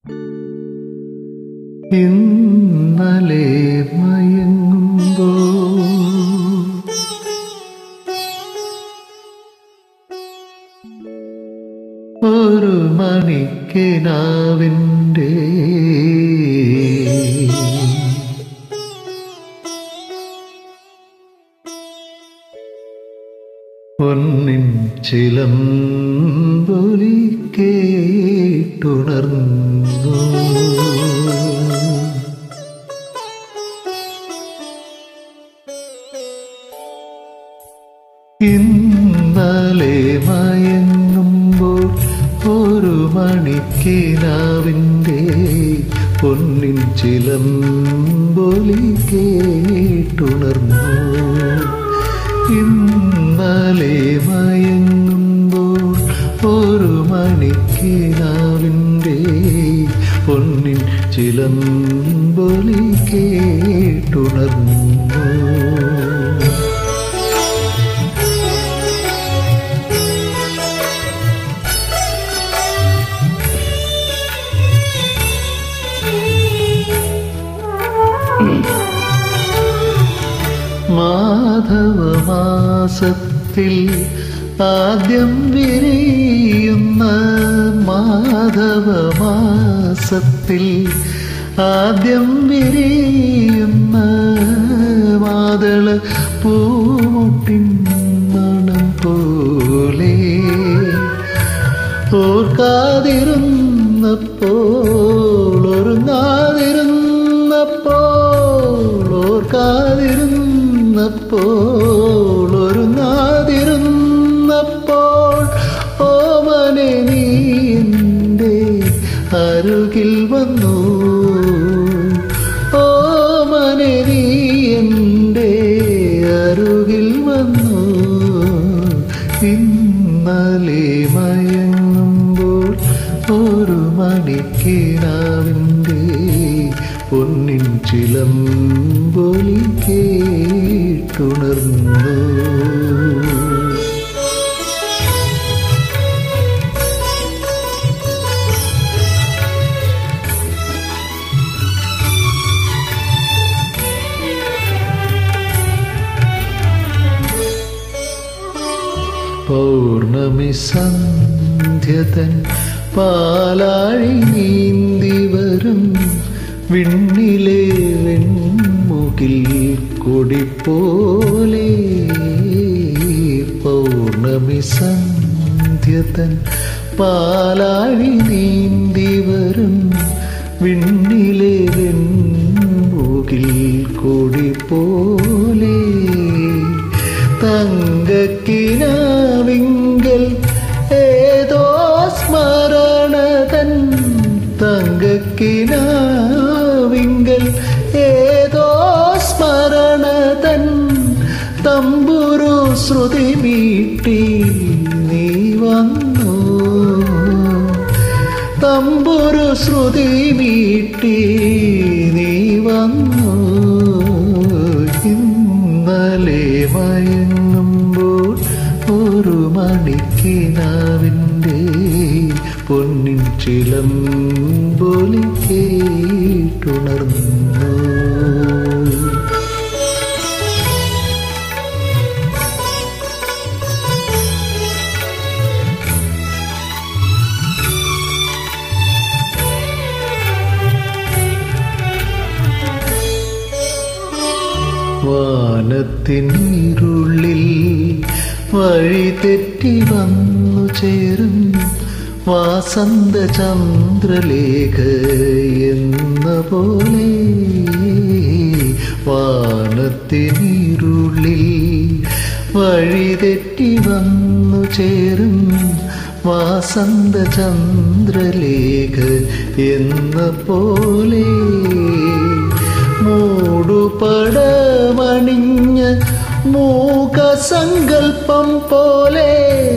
ഇന്നലെ മയങ്ങുമ്പോ ഒരു മണിക്കിനാവിൻ്റെ പൊന്നിൻ ചിലമ്പൊലി കേട്ടുണർന്നു ഇന്നലെ മയങ്ങുമ്പോൾ ഒരു മണിക്കിനാവിൻ്റെ പൊന്നിൻ ചിലമ്പൊലി കേട്ടുണർന്നു ഇന്നലെ മയങ്ങുമ്പോൾ ഒരു മണിക്കിനാവിൻ്റെ പൊന്നിൻ ചിലമ്പൊലി കേട്ടുണർന്നു മാധവമാസത്തിൽ ആദ്യം വിരിയുന്ന മാധവമാസത്തിൽ ആദ്യം വിരിയുന്ന മാതള പൂമുട്ടിൻ മണം പോലെ ഓർക്കാതിരുന്നപ്പോൾ ഒരുങ്ങാതിരുന്നപ്പോൾ ഓർക്കാതിരുന്നപ്പോൾ ഒരുങ്ങാതിരുന്നപ്പോൾ ഓമനെ നീ എൻ്റെ അരുകിൽ വന്നു ഓമനെ നീ എൻ്റെ അരുകിൽ വന്നു ഇന്നലെ മയങ്ങുമ്പോൾ ഒരു മണിക്കിനാവിൻ്റെ പൊന്നിൻ ചിലമ്പൊലി കേട്ടുണർന്നു പൗർണമി സന്ധ്യതൻ പാലാഴി നീന്തി വരും വിണ്ണിലെ വെൺമുകിൽ കൊടി പോലെ പൗർണമി സന്ധ്യതൻ പാലാഴി നീന്തി വരും വിണ്ണിലെ വെൺമുകിൽ കൊടി പോലെ തങ്കക്കിനാവിങ്കൽ ഏതോ സ്മരണതൻ തങ്കക്കിനാവിങ്കൽ ഏതോ സ്മരണതൻ തമ്പുരു ശ്രുതി മീട്ടി നീ വന്നു തമ്പുരു ശ്രുതി മീട്ടി നീ വന്നു ഇന്നലെ മയങ്ങുമ്പോൾ ഒരു മണിക്കിനാവിൻ്റെ പൊന്നിൻ ചിലമ്പൊലി കേട്ടുണർന്നു വാനത്തിനുള്ളിൽ വഴി തെറ്റി വന്നു ചേരും വാസന്ത ചന്ദ്രലേഖ എന്ന പോലെ വാനത്തിനുള്ളിൽ വഴി തെറ്റി വന്നു ചേരും വാസന്ത ചന്ദ്രലേഖ എന്ന പോലെ മൂടുപടമണിഞ്ഞ മൂകസങ്കൽപ്പം പോലെ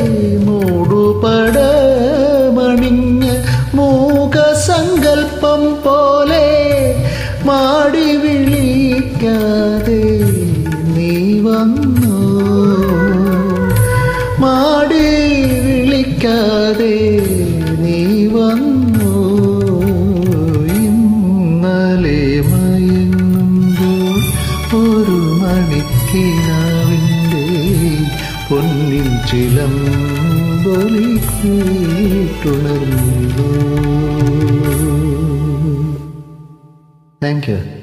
മൂടുപടമണിഞ്ഞ മൂകസങ്കൽപ്പം പോലെ മാടി വിളിക്കാതെ നീ വന്നു മാടി വിളിക്കാതെ നീ വന്നു ഒരു മണിക്കിനാവിൻ്റെ പൊന്നിൻ ചിലമ്പൊലി കൂട്ടുണർന്നു താങ്ക് യു